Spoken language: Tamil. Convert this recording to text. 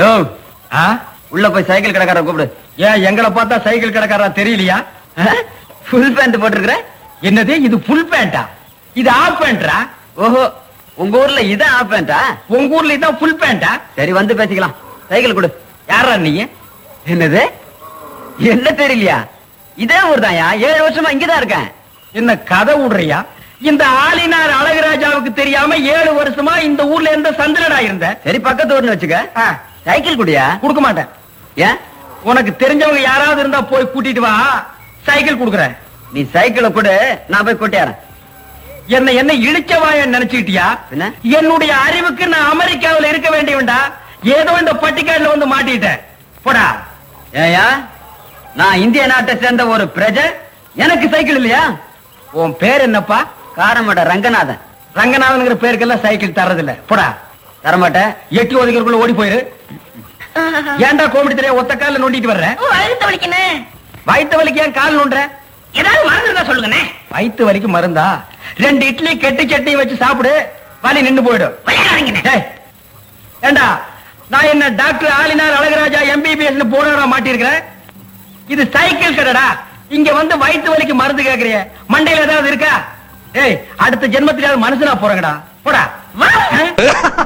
யோ ஆ? உள்ள போய் சைக்கிள் கடைக்காரரை கூப்பிடு ஏன் எங்களை பார்த்தா சைக்கிள் கடைக்காரா தெரியலையா ஃபுல் பேண்ட் போட்டிருக்கிற என்னது இது ஃபுல் பேண்டா இது ஆஃப் பேண்டா ஓஹோ உங்க ஊர்ல இதான் ஆஃப் பேண்டா உங்க ஊர்ல இதான் ஃபுல் பேண்டா சரி வந்து பேசிக்கலாம் சைக்கிள் கொடு யாரா நீ என்னது என்ன தெரியலையா இதே ஊர் தான்யா ஏழு வருஷமா இங்கதான் இருக்கேன் என்ன கதை விடுறியா இந்த ஆளினார் அழகுராஜாவுக்கு தெரியாம ஏழு வருஷமா இந்த ஊர்ல எந்த சந்திரடா இருந்த சரி பக்கத்து ஊர்னு வச்சுக்க ஆ, சைக்கிள் குடியா கொடுக்க மாட்டேன் ஏன் உனக்கு தெரிஞ்சவங்க யாராவது இருந்தா போய் கூட்டிட்டு வா சைக்கிள் கொடுக்குறேன் நீ சைக்கிளை கொடு நான் போய் கொட்டியாரன் என்ன என்ன இழிச்சவாய நினைச்சுக்கிட்டியா என்ன? என்னுடைய அறிவுக்கு நான் அமெரிக்காவுல இருக்க வேண்டியவன்டா ஏதோ இந்த பட்டிக்காடுல வந்து மாட்டிட்டேன் போடா ஏயா நான் இந்திய நாட்டை சேர்ந்த ஒரு பிரஜை எனக்கு சைக்கிள் இல்லையா உன் பேர் என்னப்பா காரமட ரங்கநாதன் ரங்கநாதனுங்கிற பேருக்கெல்லாம் சைக்கிள் தர்றதில்ல போடா தரமாட்டேன் எட்டி ஒதுக்கிறக்குள்ள ஓடி போயிரு ஏன்டா கோமடி தெரிய ஒத்த கால்ல நோண்டிட்டு வர்ற ஓ அழுத்த வலிக்கண்ணே வயித்து வலிக்கு ஏன் கால் நோண்டுற ஏதாவது மறந்துருந்தா சொல்லுங்கண்ணே வயித்து வலிக்கு மருந்தா ரெண்டு இட்லி கெட்டி சட்னி வச்சு சாப்பிடு வலி நின்னு போயிடும் விளையாடாதீங்கண்ணே டேய், ஏண்டா நான் என்ன டாக்டர் ஆலினார் அழகராஜா எம்பிபிஎஸ் போனவரா மாட்டிருக்கிறேன் இது சைக்கிள் கடைடா இங்க வந்து வயித்து வலிக்கு மருந்து கேக்குறிய மண்டையில ஏதாவது இருக்கா ஏய் அடுத்த ஜென்மத்திலாவது மனுஷனா போறங்கடா போடா வா